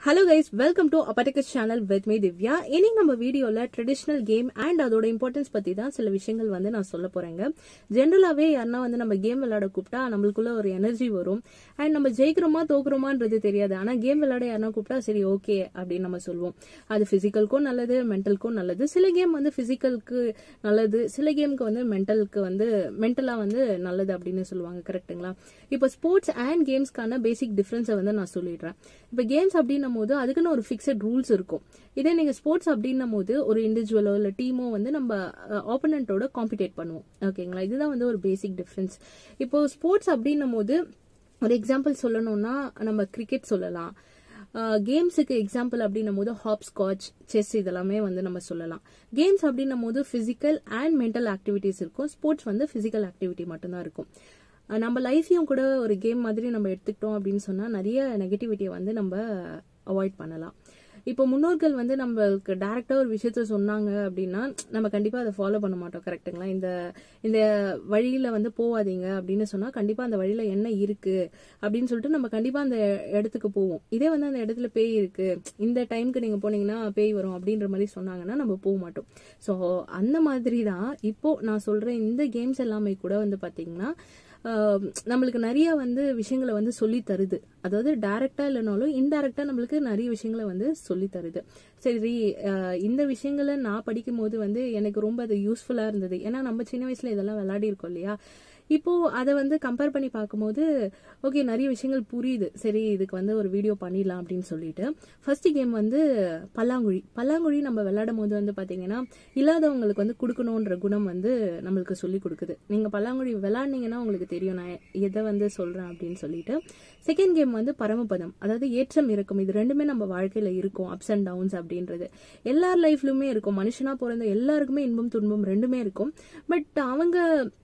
hello guys welcome to அபட்டிகஸ் channel with me Divya இன்னைக்கு நம்ம வீடியோல ட்ரெடிஷ்னல் கேம் அண்ட் அதோட இம்பார்ட்டன்ஸ் பத்தி தான் சில விஷயங்கள் வந்து நான் சொல்ல போறேங்க ஜென்ரலாவே யாருன்னா வந்து நம்ம கேம் விளையாட கூப்பிட்டா நம்மளுக்குள்ள ஒரு எனர்ஜி வரும் அண்ட் நம்ம ஜெயிக்கிறோமா தோக்குறோமான்றது தெரியாது ஆனா கேம் விளையாட யாருன்னா கூப்பிட்டா சரி ஓகே அப்படின்னு நம்ம சொல்லுவோம் அது பிசிக்கலுக்கும் நல்லது மென்டலுக்கும் நல்லது சில கேம் வந்து பிசிக்கலுக்கு நல்லது சில கேமுக்கு வந்து மென்டலுக்கு வந்து மென்டலா வந்து நல்லது அப்படின்னு சொல்லுவாங்க கரெக்ட்டுங்களா இப்போ ஸ்போர்ட்ஸ் அண்ட் கேம்ஸ்க்கான பேசிக் டிஃபரன்ஸை வந்து நான் சொல்லிடுறேன் இப்போ கேம்ஸ் அப்படின்னும் போது அதுக்குன்னு ஒரு ஃபிக்ஸட் ரூல்ஸ் இருக்கும் இதே நீங்க ஸ்போர்ட்ஸ் அப்படின்னும் போது ஒரு இண்டிவிஜுவலோ இல்ல டீமோ வந்து நம்ம ஆப்போனண்டோட காம்படிட் பண்ணுவோம் ஓகேங்களா இதுதான் வந்து ஒரு பேசிக் டிஃபரன்ஸ் இப்போ ஸ்போர்ட்ஸ் அப்படின்னும் போது ஒரு எக்ஸாம்பிள் சொல்லணும்னா நம்ம கிரிக்கெட் சொல்லலாம் கேம்ஸுக்கு எக்ஸாம்பிள் அப்படின்னும் போது ஹாப் ஸ்காட்ச் செஸ் இதெல்லாமே வந்து நம்ம சொல்லலாம் கேம்ஸ் அப்படின்னும் போது பிசிக்கல் அண்ட் மென்டல் ஆக்டிவிட்டிஸ் இருக்கும் ஸ்போர்ட்ஸ் வந்து பிசிக்கல் ஆக்டிவிட்டி மட்டும்தான் இருக்கும் நம்ம லைஃப்பையும் கூட ஒரு கேம் மாதிரி நம்ம எடுத்துக்கிட்டோம் அப்படின்னு சொன்னா நிறைய நெகட்டிவிட்டியை வந்து நம்ம அவாய்ட் பண்ணலாம் இப்போ முன்னோர்கள் வந்து நம்மளுக்கு டேரக்டா ஒரு விஷயத்த சொன்னாங்க அப்படின்னா நம்ம கண்டிப்பா அதை ஃபாலோ பண்ண மாட்டோம் கரெக்டுங்களா இந்த இந்த வழியில வந்து போவாதீங்க அப்படின்னு சொன்னா கண்டிப்பா அந்த வழியில என்ன இருக்கு அப்படின்னு சொல்லிட்டு நம்ம கண்டிப்பா அந்த இடத்துக்கு போவோம் இதே வந்து அந்த இடத்துல பேய் இருக்கு இந்த டைம்க்கு நீங்க போனீங்கன்னா பேய் வரும் அப்படின்ற மாதிரி சொன்னாங்கன்னா நம்ம போக மாட்டோம் ஸோ அந்த மாதிரி தான் இப்போ நான் சொல்ற இந்த கேம்ஸ் எல்லாமே கூட வந்து பாத்தீங்கன்னா நம்மளுக்கு நிறைய வந்து விஷயங்களை வந்து சொல்லி தருது அதாவது டைரக்டா இல்லைனாலும் இன்டைரக்டா நம்மளுக்கு நிறைய விஷயங்களை வந்து சொல்லி தருது சரி இந்த விஷயங்களை நான் படிக்கும் போது வந்து எனக்கு ரொம்ப அது யூஸ்ஃபுல்லா இருந்தது ஏன்னா நம்ம சின்ன வயசுல இதெல்லாம் விளையாடி இருக்கோம் இல்லையா இப்போ அதை வந்து கம்பேர் பண்ணி பார்க்கும்போது ஓகே நிறைய விஷயங்கள் புரியுது சரி இதுக்கு வந்து ஒரு வீடியோ பண்ணிடலாம் அப்படின்னு சொல்லிட்டு ஃபர்ஸ்ட் கேம் வந்து பல்லாங்குழி பல்லாங்குழி நம்ம விளையாடும் போது வந்து பாத்தீங்கன்னா இல்லாதவங்களுக்கு வந்து கொடுக்கணுன்ற குணம் வந்து நம்மளுக்கு சொல்லி கொடுக்குது நீங்க பல்லாங்குழி விளையாடுனீங்கன்னா உங்களுக்கு தெரியும் நான் எதை வந்து சொல்றேன் அப்படின்னு சொல்லிட்டு செகண்ட் கேம் வந்து பரமபதம் அதாவது ஏற்றம் இருக்கும் இது ரெண்டுமே நம்ம வாழ்க்கையில இருக்கும் அப்ஸ் அண்ட் டவுன்ஸ் அப்படின்றது எல்லார் லைஃப்லயுமே இருக்கும் மனுஷனா பிறந்த எல்லாருக்குமே இன்பம் துன்பம் ரெண்டுமே இருக்கும் பட் அவங்க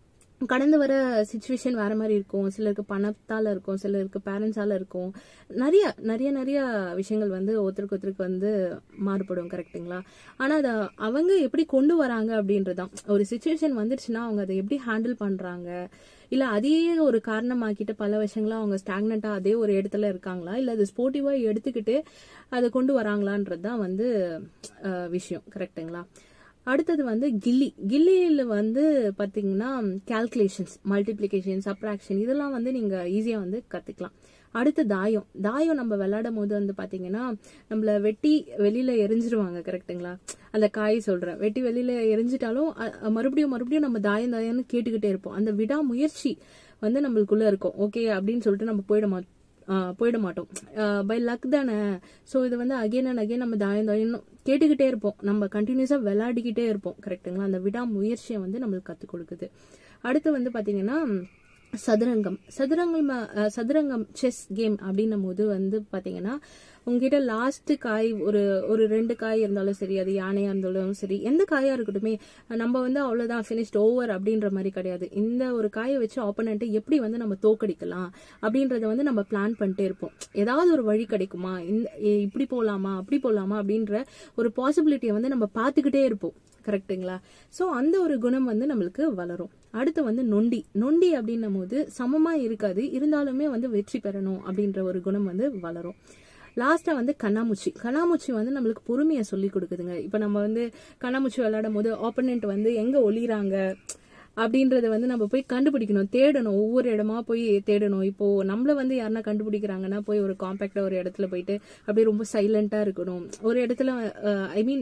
கடந்து வர சுச்சுவேஷன் வேற மாதிரி இருக்கும் சிலருக்கு பணத்தால இருக்கும் சிலருக்கு பேரண்ட்ஸால இருக்கும் நிறைய நிறைய நிறைய விஷயங்கள் வந்து ஒருத்தருக்கு ஒருத்தருக்கு வந்து மாறுபடும் கரெக்டுங்களா ஆனா அதை அவங்க எப்படி கொண்டு வராங்க அப்படின்றதான் ஒரு சுச்சுவேஷன் வந்துருச்சுன்னா அவங்க அதை எப்படி ஹேண்டில் பண்றாங்க இல்ல அதையே ஒரு காரணமாக்கிட்டு பல விஷயங்களா அவங்க ஸ்டாக்னண்டா அதே ஒரு இடத்துல இருக்காங்களா இல்ல அது ஸ்போர்ட்டிவா எடுத்துக்கிட்டு அதை கொண்டு வராங்களான்றதுதான் வந்து விஷயம் கரெக்டுங்களா அடுத்தது வந்து கில்லி கில்லியில வந்து பாத்தீங்கன்னா கால்குலேஷன்ஸ் மல்டிபிளிகேஷன் சப்ராக்ஷன் இதெல்லாம் வந்து நீங்க ஈஸியா வந்து கத்துக்கலாம் அடுத்து தாயம் தாயம் நம்ம விளையாடும் போது வந்து பாத்தீங்கன்னா நம்மள வெட்டி வெளியில எரிஞ்சிருவாங்க கரெக்டுங்களா அந்த காய் சொல்றேன் வெட்டி வெளியில எரிஞ்சிட்டாலும் மறுபடியும் மறுபடியும் நம்ம தாயம் தாயம்னு கேட்டுக்கிட்டே இருப்போம் அந்த விடா முயற்சி வந்து நம்மளுக்குள்ள இருக்கும் ஓகே அப்படின்னு சொல்லிட்டு நம்ம போயிட மாட்டோம் போயிட மாட்டோம் பை லக் தானே ஸோ இது வந்து அகைன் அண்ட் அகைன் நம்ம தாயம் தாயம் கேட்டுக்கிட்டே இருப்போம் நம்ம கண்டினியூஸா விளையாடிக்கிட்டே இருப்போம் கரெக்டுங்களா அந்த விடா முயற்சியை வந்து நம்மளுக்கு கற்றுக் கொடுக்குது அடுத்து வந்து பாத்தீங்கன்னா சதுரங்கம் சதுரங்கம் சதுரங்கம் செஸ் கேம் அப்படின்னும் போது வந்து பாத்தீங்கன்னா உங்ககிட்ட லாஸ்ட் காய் ஒரு ஒரு ரெண்டு காய் இருந்தாலும் சரி அது யானையா இருந்தாலும் சரி எந்த காயா இருக்கட்டுமே நம்ம வந்து அவ்வளவுதான் பினிஷ்ட் ஓவர் அப்படின்ற மாதிரி கிடையாது இந்த ஒரு காயை வச்சு ஆப்போனண்ட்டை எப்படி வந்து நம்ம தோக்கடிக்கலாம் அப்படின்றத வந்து நம்ம பிளான் பண்ணிட்டே இருப்போம் ஏதாவது ஒரு வழி கிடைக்குமா இந்த இப்படி போலாமா அப்படி போலாமா அப்படின்ற ஒரு பாசிபிலிட்டியை வந்து நம்ம பார்த்துக்கிட்டே இருப்போம் கரெக்டுங்களா ஸோ அந்த ஒரு குணம் வந்து நம்மளுக்கு வளரும் அடுத்து வந்து நொண்டி நொண்டி அப்படின்னும் போது சமமா இருக்காது இருந்தாலுமே வந்து வெற்றி பெறணும் அப்படின்ற ஒரு குணம் வந்து வளரும் லாஸ்டா வந்து கண்ணாமூச்சி கண்ணாமூச்சி வந்து நம்மளுக்கு பொறுமையை சொல்லி கொடுக்குதுங்க இப்ப நம்ம வந்து கண்ணாமூச்சி விளையாடும் போது ஆப்போனண்ட் வந்து எங்க ஒளிறாங்க அப்படின்றத வந்து நம்ம போய் கண்டுபிடிக்கணும் தேடணும் ஒவ்வொரு இடமா போய் தேடணும் இப்போ நம்மள வந்து யாருன்னா கண்டுபிடிக்கிறாங்கன்னா போய் ஒரு காம்பேக்டா ஒரு இடத்துல போயிட்டு அப்படியே ரொம்ப சைலண்டா இருக்கணும் ஒரு இடத்துல ஐ மீன்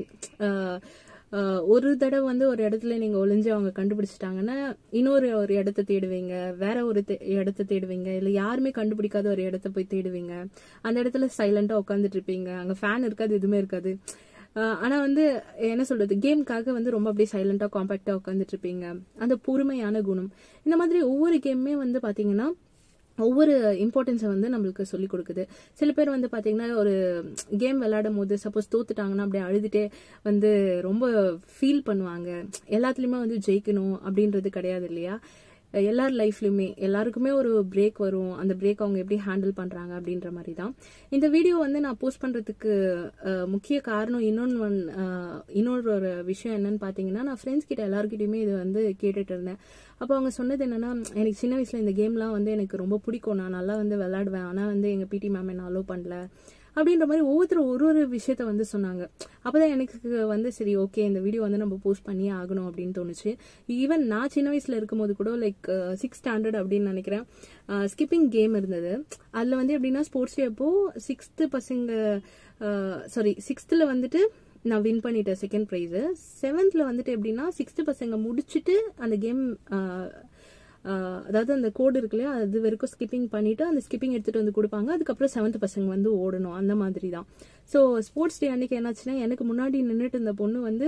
ஒரு தடவை வந்து ஒரு இடத்துல நீங்க ஒளிஞ்சு அவங்க கண்டுபிடிச்சிட்டாங்கன்னா இன்னொரு ஒரு இடத்த தேடுவீங்க வேற ஒரு இடத்த தேடுவீங்க இல்ல யாருமே கண்டுபிடிக்காத ஒரு இடத்த போய் தேடுவீங்க அந்த இடத்துல சைலண்டா உட்காந்துட்டு இருப்பீங்க அங்க ஃபேன் இருக்காது எதுவுமே இருக்காது ஆனா வந்து என்ன சொல்றது கேம்காக வந்து ரொம்ப அப்படியே சைலண்டா காம்பாக்டா உட்காந்துட்டு இருப்பீங்க அந்த பொறுமையான குணம் இந்த மாதிரி ஒவ்வொரு கேமுமே வந்து பாத்தீங்கன்னா ஒவ்வொரு இம்பார்ட்டன்ஸை வந்து நம்மளுக்கு சொல்லி கொடுக்குது சில பேர் வந்து பாத்தீங்கன்னா ஒரு கேம் விளையாடும் போது சப்போஸ் தோத்துட்டாங்கன்னா அப்படியே அழுதுட்டே வந்து ரொம்ப ஃபீல் பண்ணுவாங்க எல்லாத்துலயுமே வந்து ஜெயிக்கணும் அப்படின்றது கிடையாது இல்லையா எல்லார் லைஃப்லயுமே எல்லாருக்குமே ஒரு பிரேக் வரும் அந்த பிரேக் அவங்க எப்படி ஹேண்டில் பண்றாங்க அப்படின்ற மாதிரி தான் இந்த வீடியோ வந்து நான் போஸ்ட் பண்றதுக்கு முக்கிய காரணம் இன்னொன்று இன்னொரு ஒரு விஷயம் என்னன்னு பாத்தீங்கன்னா நான் ஃப்ரெண்ட்ஸ் கிட்ட எல்லாருக்கிட்டையுமே இது வந்து கேட்டுட்டு இருந்தேன் அப்போ அவங்க சொன்னது என்னன்னா எனக்கு சின்ன வயசுல இந்த கேம்லாம் வந்து எனக்கு ரொம்ப பிடிக்கும் நான் நல்லா வந்து விளையாடுவேன் ஆனா வந்து எங்க பிடி மேம் என்ன அலோவ் பண்ணல அப்படின்ற மாதிரி ஒவ்வொருத்தரும் ஒரு ஒரு விஷயத்த வந்து சொன்னாங்க அப்பதான் எனக்கு வந்து சரி ஓகே இந்த வீடியோ வந்து நம்ம போஸ்ட் பண்ணியே ஆகணும் அப்படின்னு தோணுச்சு ஈவன் நான் சின்ன வயசுல இருக்கும்போது கூட லைக் சிக்ஸ் ஸ்டாண்டர்ட் அப்படின்னு நினைக்கிறேன் ஸ்கிப்பிங் கேம் இருந்தது அதுல வந்து எப்படின்னா ஸ்போர்ட்ஸ் டே அப்போ சிக்ஸ்த்து பசங்க சாரி சிக்ஸ்த்தில் வந்துட்டு நான் வின் பண்ணிட்டேன் செகண்ட் ப்ரைஸு செவன்த்தில் வந்துட்டு எப்படின்னா சிக்ஸ்த்து பசங்க முடிச்சுட்டு அந்த கேம் அதாவது அந்த கோடு இருக்கு இல்லையா அது வரைக்கும் ஸ்கிப்பிங் பண்ணிட்டு அந்த ஸ்கிப்பிங் எடுத்துட்டு வந்து கொடுப்பாங்க அதுக்கப்புறம் செவன்த் பசங்க வந்து ஓடணும் அந்த மாதிரி தான் ஸோ ஸ்போர்ட்ஸ் டே அன்னைக்கு என்னாச்சுன்னா எனக்கு முன்னாடி நின்றுட்டு இருந்த பொண்ணு வந்து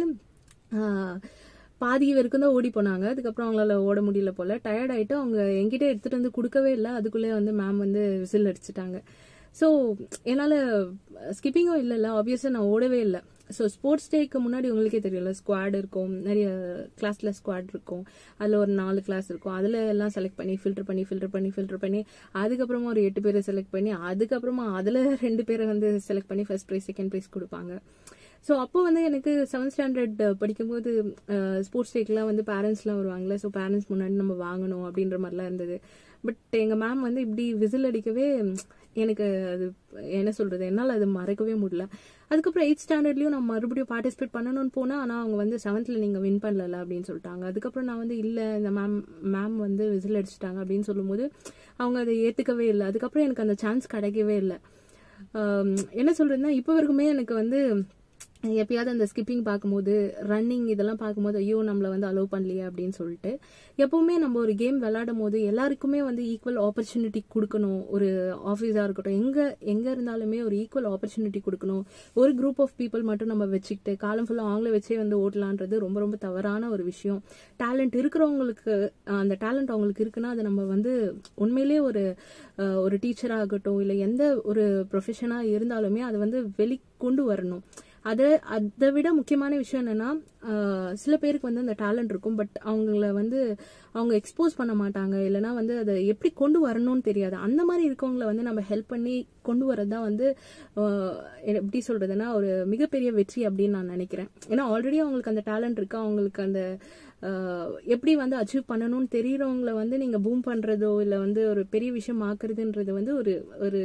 ஆஹ், பாதி வரைக்கும் தான் ஓடி போனாங்க அதுக்கப்புறம் அவங்களால ஓட முடியல போல டயர்ட் ஆயிட்டு அவங்க என்கிட்ட எடுத்துட்டு வந்து கொடுக்கவே இல்லை அதுக்குள்ளே வந்து மேம் வந்து விசில் அடிச்சிட்டாங்க ஸோ என்னால் ஸ்கிப்பிங்கும் இல்லைல்ல ஆப்வியஸாக நான் ஓடவே இல்லை ஸோ ஸ்போர்ட்ஸ் டேக்கு முன்னாடி உங்களுக்கே தெரியல ஸ்குவாட் இருக்கும் நிறைய கிளாஸில் ஸ்குவாட் இருக்கும் அதில் ஒரு நாலு கிளாஸ் இருக்கும் அதில் எல்லாம் செலக்ட் பண்ணி ஃபில்டர் பண்ணி ஃபில்டர் பண்ணி ஃபில்டர் பண்ணி அதுக்கப்புறமா ஒரு எட்டு பேரை செலக்ட் பண்ணி அதுக்கப்புறமா அதில் ரெண்டு பேரை வந்து செலக்ட் பண்ணி ஃபர்ஸ்ட் ப்ரைஸ் செகண்ட் ப்ரைஸ் கொடுப்பாங்க ஸோ அப்போ வந்து எனக்கு செவன்த் ஸ்டாண்டர்ட் படிக்கும்போது ஸ்போர்ட்ஸ் டேக்கெலாம் வந்து பேரண்ட்ஸ்லாம் வருவாங்கல்ல ஸோ பேரண்ட்ஸ் முன்னாடி நம்ம வாங்கணும் அப்படின்ற மாதிரிலாம் இருந்தது பட் எங்கள் மேம் வந்து இப்படி விசில் அடிக்கவே எனக்கு அது என்ன சொல்கிறது என்னால் அது மறக்கவே முடியல அதுக்கப்புறம் எயிட் ஸ்டாண்டர்ட்லேயும் நான் மறுபடியும் பார்ட்டிசிபேட் பண்ணணும்னு போனால் ஆனால் அவங்க வந்து செவன்த்தில் நீங்கள் வின் பண்ணல அப்படின்னு சொல்லிட்டாங்க அதுக்கப்புறம் நான் வந்து இல்லை இந்த மேம் மேம் வந்து விசில் அடிச்சிட்டாங்க அப்படின்னு சொல்லும்போது அவங்க அதை ஏற்றுக்கவே இல்லை அதுக்கப்புறம் எனக்கு அந்த சான்ஸ் கிடைக்கவே இல்லை ஆம், என்ன சொல்றதுன்னா இப்போ வரைக்குமே எனக்கு வந்து எப்பயாவது அந்த ஸ்கிப்பிங் பார்க்கும்போது ரன்னிங் இதெல்லாம் பார்க்கும்போது ஐயோ நம்மள வந்து அலோவ் பண்ணலையே அப்படின்னு சொல்லிட்டு எப்பவுமே நம்ம ஒரு கேம் விளையாடும் போது எல்லாருக்குமே வந்து ஈக்குவல் ஆப்பர்ச்சுனிட்டி கொடுக்கணும் ஒரு ஆஃபீஸாக இருக்கட்டும் எங்க எங்க இருந்தாலுமே ஒரு ஈக்குவல் ஆப்பர்ச்சுனிட்டி கொடுக்கணும் ஒரு குரூப் ஆஃப் பீப்புள் மட்டும் நம்ம வச்சுக்கிட்டு காலம் ஃபுல்லாக அவங்கள வச்சே வந்து ஓட்டலான்றது ரொம்ப ரொம்ப தவறான ஒரு விஷயம் டேலண்ட் இருக்கிறவங்களுக்கு அஹ், அந்த டேலண்ட் அவங்களுக்கு இருக்குன்னா அதை நம்ம வந்து உண்மையிலேயே ஒரு அஹ், ஒரு டீச்சராக ஆகட்டும் இல்லை எந்த ஒரு ப்ரொஃபஷனாக இருந்தாலுமே அதை வந்து வெளி கொண்டு வரணும் அதை அதை விட முக்கியமான விஷயம் என்னன்னா ஆஹ், சில பேருக்கு வந்து அந்த டேலண்ட் இருக்கும் பட் அவங்கள வந்து அவங்க எக்ஸ்போஸ் பண்ண மாட்டாங்க இல்லைன்னா வந்து அதை எப்படி கொண்டு வரணும்னு தெரியாது அந்த மாதிரி இருக்கவங்கள வந்து நம்ம ஹெல்ப் பண்ணி கொண்டு வரது தான் வந்து ஆஹ், எப்படி சொல்றதுன்னா ஒரு மிகப்பெரிய வெற்றி அப்படின்னு நான் நினைக்கிறேன் ஏன்னா ஆல்ரெடி அவங்களுக்கு அந்த டேலண்ட் இருக்கு அவங்களுக்கு அந்த ஆஹ், எப்படி வந்து அச்சீவ் பண்ணணும்னு தெரியறவங்கள வந்து நீங்க பூம் பண்றதோ இல்லை வந்து ஒரு பெரிய விஷயம் ஆக்குறதுன்றது வந்து ஒரு ஒரு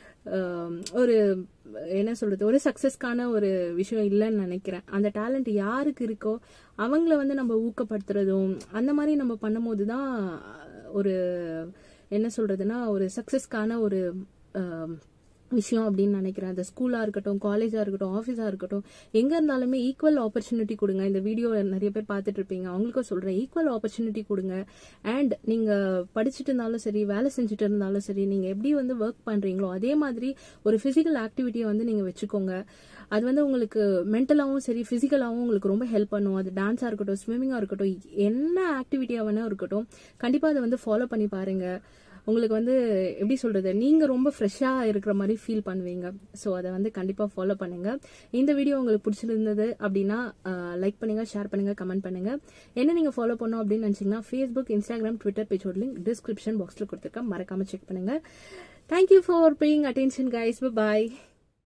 ஆம், ஒரு என்ன சொல்றது ஒரு சக்சஸ்க்கான ஒரு விஷயம் இல்லைன்னு நினைக்கிறேன் அந்த டேலண்ட் யாருக்கு இருக்கோ அவங்கள வந்து நம்ம ஊக்கப்படுத்துறதும் அந்த மாதிரி நம்ம பண்ணும்போது தான் ஒரு என்ன சொல்றதுன்னா ஒரு சக்சஸ்க்கான ஒரு ஆம், விஷயம் அப்படின்னு நினைக்கிறேன் அது ஸ்கூலா இருக்கட்டும் காலேஜா இருக்கட்டும் ஆஃபீஸா இருக்கட்டும் எங்க இருந்தாலுமே ஈக்குவல் ஆப்பர்ச்சுனிட்டி கொடுங்க இந்த வீடியோ நிறைய பேர் பார்த்துட்டு இருப்பீங்க அவங்களுக்கும் சொல்றேன் ஈக்குவல் ஆப்பர்ச்சுனிட்டி கொடுங்க அண்ட் நீங்க படிச்சுட்டு இருந்தாலும் சரி வேலை செஞ்சுட்டு இருந்தாலும் சரி நீங்க எப்படி வந்து ஒர்க் பண்றீங்களோ அதே மாதிரி ஒரு பிசிக்கல் ஆக்டிவிட்டியை வந்து நீங்க வச்சுக்கோங்க அது வந்து உங்களுக்கு மென்டலாகவும் சரி பிசிக்கலாகவும் உங்களுக்கு ரொம்ப ஹெல்ப் பண்ணும் அது டான்ஸாக இருக்கட்டும் ஸ்விம்மிங்காக இருக்கட்டும் என்ன ஆக்டிவிட்டியாக வேணா இருக்கட்டும் கண்டிப்பாக அதை வந்து ஃபாலோ பண்ணி பாருங்க உங்களுக்கு வந்து எப்படி சொல்றது நீங்க ரொம்ப ஃப்ரெஷ்ஷா இருக்கிற மாதிரி ஃபீல் பண்ணுவீங்க ஸோ அதை வந்து கண்டிப்பா ஃபாலோ பண்ணுங்க இந்த வீடியோ உங்களுக்கு பிடிச்சிருந்தது அப்படின்னா லைக் பண்ணுங்க ஷேர் பண்ணுங்க கமெண்ட் பண்ணுங்க என்ன நீங்க ஃபாலோ பண்ணோம் அப்படின்னு நினைச்சீங்கன்னா ஃபேஸ்புக் இன்ஸ்டாகிராம் ட்விட்டர் பேஜோட லிங்க் டிஸ்கிரிப்ஷன் பாக்ஸ்ல கொடுத்துருக்கேன் மறக்காம செக் பண்ணுங்க thank you for paying attention guys bye